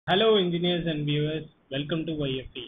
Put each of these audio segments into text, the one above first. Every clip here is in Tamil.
Hello, engineers and viewers. Welcome to YFT.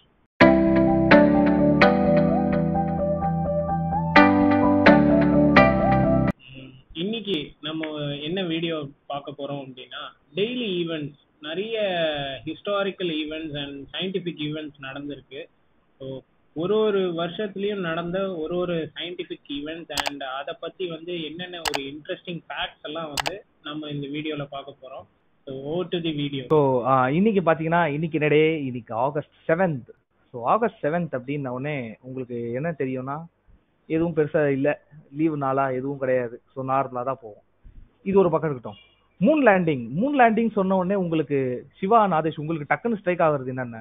ம், இன்னைக்கு நம்ம என்ன வீடியோ பார்க்க போறோம் அப்படின்னா டெய்லி ஈவெண்ட்ஸ் நிறைய historical events and scientific events நடந்திருக்கு ஸோ ஒரு ஒரு வருஷத்துலயும் நடந்த ஒரு ஒரு சயின்டிஃபிக் ஈவெண்ட்ஸ் அண்ட் அதை பத்தி வந்து என்னென்ன ஒரு இன்ட்ரெஸ்டிங் ஃபேக்ட்ஸ் எல்லாம் வந்து நம்ம இந்த வீடியோல பார்க்க போறோம் so on to the video so இன்னைக்கு பார்த்தீங்கன்னா இன்னைக்கு என்னடே இன்னைக்கு August seventh so August seventh அப்படின்ன உடனே உங்களுக்கு என்ன தெரியும்னா எதுவும் பெருசாக இல்லை லீவு நாளா எதுவும் கிடையாது ஸோ நார்மலாக தான் போகும் இது ஒரு பக்கம் இருக்கட்டும் மூன் லேண்டிங் மூன் லேண்டிங் சொன்ன உடனே உங்களுக்கு சிவா நாதேஷ் உங்களுக்கு டக்குன்னு ஸ்ட்ரைக் ஆகுறது என்னென்ன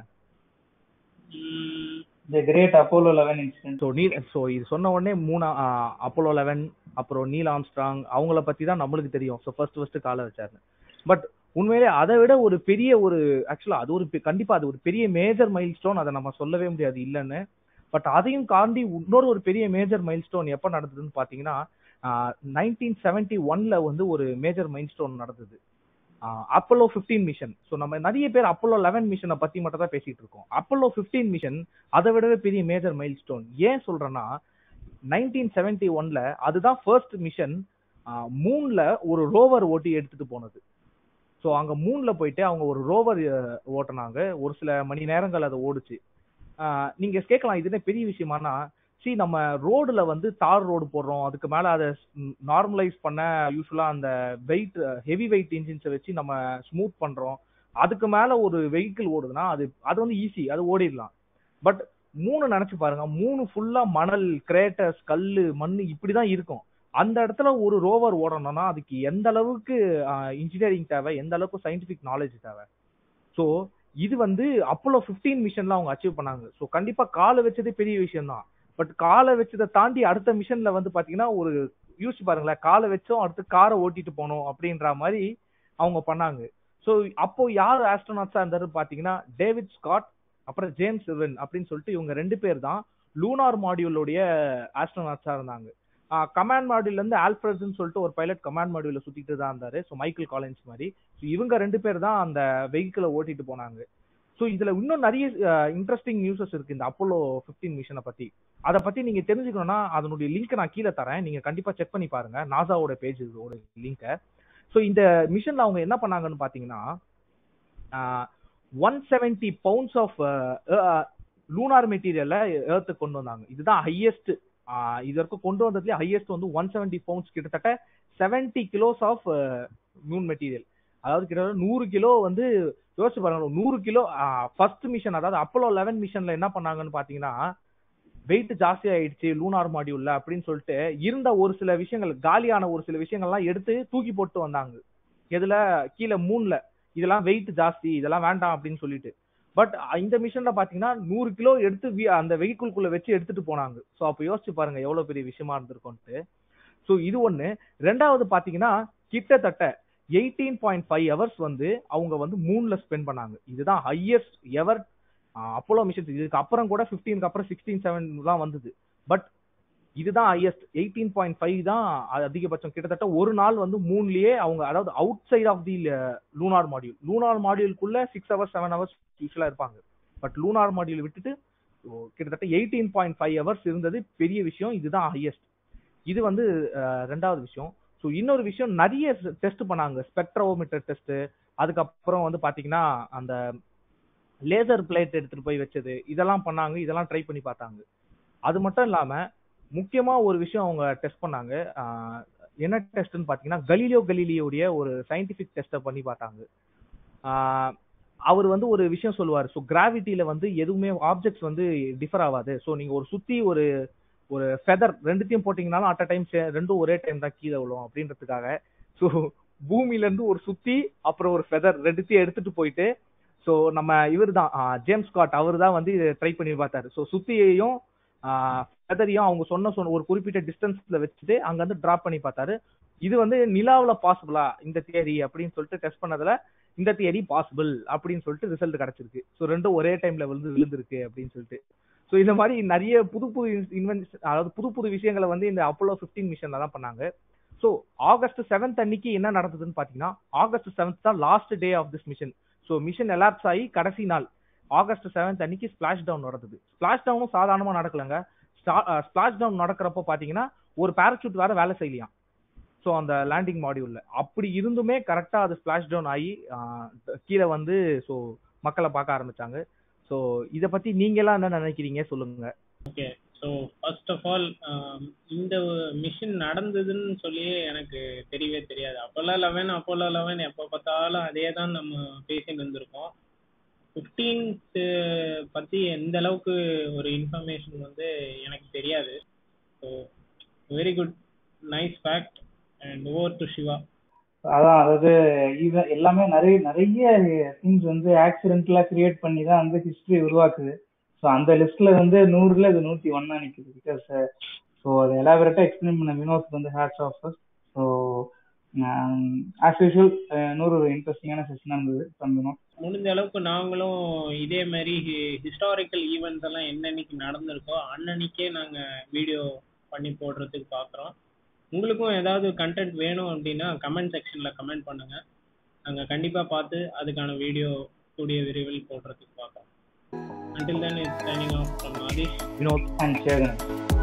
the great Apollo eleven incident so நீ ஸோ இது சொன்ன உடனே மூணா அப்போலோ லெவன் அப்புறம் நீல் ஆம்ஸ்ட்ராங் அவங்கள பற்றி தான் நம்மளுக்கு தெரியும் ஸோ ஃபர்ஸ்ட் ஃபர்ஸ்ட் காலை வச்சாரு பட் உண்மையிலே அதை விட ஒரு பெரிய ஒரு ஆக்சுவலாக அது ஒரு பெ- கண்டிப்பா அது ஒரு பெரிய மேஜர் மைல் ஸ்டோன் அதை நம்ம சொல்லவே முடியாது இல்லைன்னு பட் அதையும் தாண்டி இன்னொரு ஒரு பெரிய மேஜர் மைல் ஸ்டோன் எப்போ நடந்ததுன்னு பார்த்தீங்கன்னா நைன்டீன் செவன்டி ஒன்ல வந்து ஒரு மேஜர் மைல் ஸ்டோன் நடந்தது அப்போலோ 15 மிஷன் ஸோ நம்ம நிறைய பேர் அப்போலோ லெவன் மிஷனை பத்தி மட்டும் தான் பேசிட்டு இருக்கோம் அப்போலோ 15 மிஷன் அதை விடவே பெரிய மேஜர் மைல் ஸ்டோன் ஏன் சொல்றேன்னா நைன்டீன் செவன்டி ஒன்ல அதுதான் ஃபர்ஸ்ட் மிஷன் மூன்ல ஒரு ரோவர் ஓட்டி எடுத்துட்டு போனது ஸோ அங்க மூன்ல போயிட்டு அவங்க ஒரு ரோவர் ஓட்டினாங்க ஒரு சில மணி நேரங்கள் அதை ஓடுச்சு ஆஹ் நீங்க கேட்கலாம் இது என்ன பெரிய விஷயமானா சி நம்ம ரோடுல வந்து தார் ரோடு போடுறோம் அதுக்கு மேல அதை நார்மலைஸ் பண்ண யூஸ்வலா அந்த வெயிட் ஹெவி வெயிட் இன்ஜின்ஸை வச்சு நம்ம ஸ்மூத் பண்றோம் அதுக்கு மேல ஒரு வெஹிக்கிள் ஓடுதுன்னா அது அது வந்து ஈஸி அது ஓடிடலாம் பட் மூணு நினைச்சு பாருங்க மூணு ஃபுல்லா மணல் கிரேட்டர்ஸ் கல்லு மண்ணு இப்படிதான் இருக்கும் அந்த இடத்துல ஒரு ரோவர் ஓடணும்னா அதுக்கு எந்த அளவுக்கு இன்ஜினியரிங் தேவை எந்த அளவுக்கு சயின்டிபிக் நாலேஜ் தேவை ஸோ இது வந்து அப்போலோ 15 மிஷன்ல அவங்க அச்சீவ் பண்ணாங்க ஸோ கண்டிப்பா காலை வச்சதே பெரிய விஷயம் தான் பட் காலை வச்சதை தாண்டி அடுத்த மிஷன்ல வந்து பாத்தீங்கன்னா ஒரு யோசிச்சு பாருங்களேன் காலை வச்சோம் அடுத்து காரை ஓட்டிட்டு போனோம் அப்படின்ற மாதிரி அவங்க பண்ணாங்க ஸோ அப்போ யார் ஆஸ்ட்ரோனாட்ஸா இருந்தாரு பாத்தீங்கன்னா டேவிட் ஸ்காட் அப்புறம் ஜேம்ஸ் இவன் அப்படின்னு சொல்லிட்டு இவங்க ரெண்டு பேர் தான் லூனார் மாடியூலோடைய ஆஸ்ட்ரோனாட்ஸா இருந்தாங்க கமாண்ட் மாடியூல்ல இருந்து ஆல்ஃபிரட்னு சொல்லிட்டு ஒரு பைலட் கமாண்ட் மாடியூல சுத்திட்டு தான் இருந்தாரு ஸோ மைக்கேல் காலின்ஸ் மாதிரி ஸோ இவங்க ரெண்டு பேர் தான் அந்த வெஹிக்கிளை ஓட்டிட்டு போனாங்க ஸோ இதுல இன்னும் நிறைய இன்ட்ரெஸ்டிங் நியூஸஸ் இருக்கு இந்த அப்போலோ 15 மிஷனை பத்தி அதை பத்தி நீங்க தெரிஞ்சுக்கணும்னா அதனுடைய லிங்க் நான் கீழே தரேன் நீங்க கண்டிப்பா செக் பண்ணி பாருங்க நாசாவோட பேஜ் ஒரு லிங்கை ஸோ இந்த மிஷன்ல அவங்க என்ன பண்ணாங்கன்னு பாத்தீங்கன்னா one seventy pounds of lunar மெட்டீரியலை ஏர்த்துக்கு கொண்டு வந்தாங்க இதுதான் ஹையஸ்ட் இது வரைக்கும் கொண்டு வந்ததுலேயே ஹையஸ்ட் வந்து ஒன் செவன்டி பவுண்ட்ஸ் கிட்டத்தட்ட seventy kilos of moon material அதாவது கிட்டத்தட்ட நூறு கிலோ வந்து யோசிச்சு பாருங்க நூறு கிலோ ஃபர்ஸ்ட் மிஷன் அதாவது அப்போலோ லெவன் மிஷன்ல என்ன பண்ணாங்கன்னு பாத்தீங்கன்னா வெயிட் ஜாஸ்தி ஆயிடுச்சு லூனார் மாடியூல்ல அப்படின்னு சொல்லிட்டு இருந்த ஒரு சில விஷயங்கள் காலியான ஒரு சில விஷயங்கள்லாம் எடுத்து தூக்கி போட்டு வந்தாங்க எதுல கீழே மூணுல இதெல்லாம் வெயிட் ஜாஸ்தி இதெல்லாம் வேண்டாம் அப்படின்னு சொல்லிட்டு பட் இந்த மிஷன்ல பாத்தீங்கன்னா நூறு கிலோ எடுத்து வி- அந்த வெஹிக்குள்குள்ள வச்சு எடுத்துட்டு போனாங்க ஸோ அப்போ யோசிச்சு பாருங்க எவ்வளவு பெரிய விஷயமா இருந்திருக்கும்ட்டு ஸோ இது ஒண்ணு ரெண்டாவது பாத்தீங்கன்னா கிட்டத்தட்ட எயிட்டீன் பாயிண்ட் ஃபைவ் ஹவர்ஸ் வந்து அவங்க வந்து மூணுல ஸ்பெண்ட் பண்ணாங்க இதுதான் ஹையஸ்ட் எவர் அப்போலோ மிஷன்ஸ் இதுக்கு அப்புறம் கூட 15 அப்புறம் சிக்ஸ்டீன் செவன் தான் வந்தது பட் இதுதான் ஹையஸ்ட் எயிட்டீன் பாயிண்ட் ஃபைவ் தான் அது அதிகபட்சம் கிட்டத்தட்ட ஒரு நாள் வந்து மூணுலயே அவங்க அதாவது outside of the lunar module lunar மாடியூலுக்குள்ள சிக்ஸ் ஹவர்ஸ் செவன் ஹவர்ஸ் யூஸ்வலா இருப்பாங்க பட் லூனார் மாடியூல் விட்டுட்டு ஓ, கிட்டத்தட்ட எயிட்டீன் பாயிண்ட் ஃபைவ் ஹவர்ஸ் இருந்தது பெரிய விஷயம் இதுதான் ஹையஸ்ட் இது வந்து அஹ், ரெண்டாவது விஷயம் ஸோ இன்னொரு விஷயம் நிறைய டெஸ்ட் பண்ணாங்க ஸ்பெக்ட்ரோமீட்டர் டெஸ்ட் அதுக்கப்புறம் வந்து பாத்தீங்கன்னா அந்த லேசர் பிளேட் எடுத்துட்டு போய் வச்சது இதெல்லாம் பண்ணாங்க இதெல்லாம் ட்ரை பண்ணி பார்த்தாங்க அது மட்டும் இல்லாம முக்கியமா ஒரு விஷயம் அவங்க டெஸ்ட் பண்ணாங்க ஆஹ் என்ன டெஸ்ட்னு பாத்தீங்கன்னா கலீலியோ கலீலியோடைய ஒரு சயின்டிபிக் டெஸ்ட்டை பண்ணி பார்த்தாங்க ஆஹ் அவர் வந்து ஒரு விஷயம் சொல்லுவார் ஸோ கிராவிட்டியில வந்து எதுவுமே ஆப்ஜெக்ட்ஸ் வந்து டிஃபர் ஆகாது ஸோ நீங்க ஒரு சுத்தி ஒரு ஒரு ஃபெதர் ரெண்டுத்தையும் போட்டீங்கனாலும் அட் அ டைம் ரெண்டும் ஒரே டைம் தான் கீழே விழும் அப்படின்றதுக்காக ஸோ பூமியில இருந்து ஒரு சுத்தி அப்புறம் ஒரு ஃபெதர் ரெண்டுத்தையும் எடுத்துட்டு போயிட்டு ஸோ நம்ம இவர் தான் ஜேம்ஸ் ஸ்காட் அவர் தான் வந்து ட்ரை பண்ணி பார்த்தாரு ஸோ சுத்தியையும் ஃபெதரையும் அவங்க சொன்ன சொன்ன ஒரு குறிப்பிட்ட டிஸ்டன்ஸ்ல வச்சுட்டு அங்க வந்து டிராப் பண்ணி பார்த்தாரு இது வந்து நிலாவுல பாசிபிளா இந்த தியரி அப்படின்னு சொல்லிட்டு டெஸ்ட் பண்ணதுல இந்த தியரி பாசிபிள் அப்படின்னு சொல்லிட்டு ரிசல்ட் கிடைச்சிருக்கு ஸோ ரெண்டும் ஒரே டைம்ல விழுந்து விழுந்திருக்கு அப்படின்னு சொல்லிட்டு ஸோ இந்த மாதிரி நிறைய புது புது இன்வென்ஷன் அதாவது புது புது விஷயங்களை வந்து இந்த அப்போலோ 15 மிஷன்ல தான் பண்ணாங்க ஸோ ஆகஸ்ட் செவன்த் அன்னைக்கு என்ன நடந்ததுன்னு பாத்தீங்கன்னா ஆகஸ்ட் செவன்த் தான் last day of this mission so mission elapse ஆகி கடைசி நாள் ஆகஸ்ட் செவன்த் அன்னைக்கு ஸ்பிளாஷ் டவுன் நடந்தது ஸ்பிளாஷ் டவுனும் சாதாரணமா நடக்கலங்க ஸ்பிளாஷ் டவுன் நடக்கிறப்போ பாத்தீங்கன்னா ஒரு பேராசூட் வேற வேலை செய்யலையாம் ஸோ அந்த லேண்டிங் மாடியூல்ல அப்படி இருந்துமே கரெக்டா அது ஸ்பிளாஷ் டவுன் ஆகி ஆஹ், கீழே வந்து ஸோ மக்களை பார்க்க ஆரம்பிச்சாங்க ஸோ இத பத்தி நீங்க எல்லாம் என்ன நினைக்கிறீங்க சொல்லுங்க okay so first of all இந்த மிஷின் நடந்ததுன்னு சொல்லி எனக்கு தெரியவே தெரியாது அப்போலோ லெவன் அப்போலோ லெவன் எப்போ பார்த்தாலும் அதே தான் நம்ம பேசிட்டு இருந்திருக்கோம் ஃபிஃப்டீன்த் பற்றி எந்த அளவுக்கு ஒரு இன்ஃபர்மேஷன் வந்து எனக்கு தெரியாது so very good nice fact and over to Shiva அதான் அதாவது இது எல்லாமே நிறைய நிறைய திங்ஸ் வந்து ஆக்சிடென்ட்லாம் கிரியேட் பண்ணி தான் வந்து ஹிஸ்டரி உருவாக்குது ஸோ அந்த லிஸ்ட்ல வந்து நூறுல இது நூத்தி ஒன்னா நிக்குது பிகாஸ் ஸோ அதை எலாபரேட்டா எக்ஸ்பிளைன் பண்ண வினோத் வந்து hats off so as usual நூறு ஒரு இன்ட்ரெஸ்டிங்கான செஷனாக இருந்தது ஃப்ரம் வினோத் முடிஞ்ச அளவுக்கு நாங்களும் இதே மாதிரி ஹிஸ்டாரிக்கல் ஈவெண்ட்ஸ் எல்லாம் என்னன்னைக்கு நடந்திருக்கோ அன்னன்னைக்கே நாங்கள் வீடியோ பண்ணி போடுறதுக்கு பார்க்குறோம் உங்களுக்கும் ஏதாவது கண்டென்ட் வேணும் அப்படின்னா கமெண்ட் செக்ஷனில் கமெண்ட் பண்ணுங்க நாங்கள் கண்டிப்பாக பார்த்து அதுக்கான வீடியோ கூடிய விரைவில் போடுறதுக்கு பார்க்குறோம் until then it's signing off from Adhish Vinod and Sagan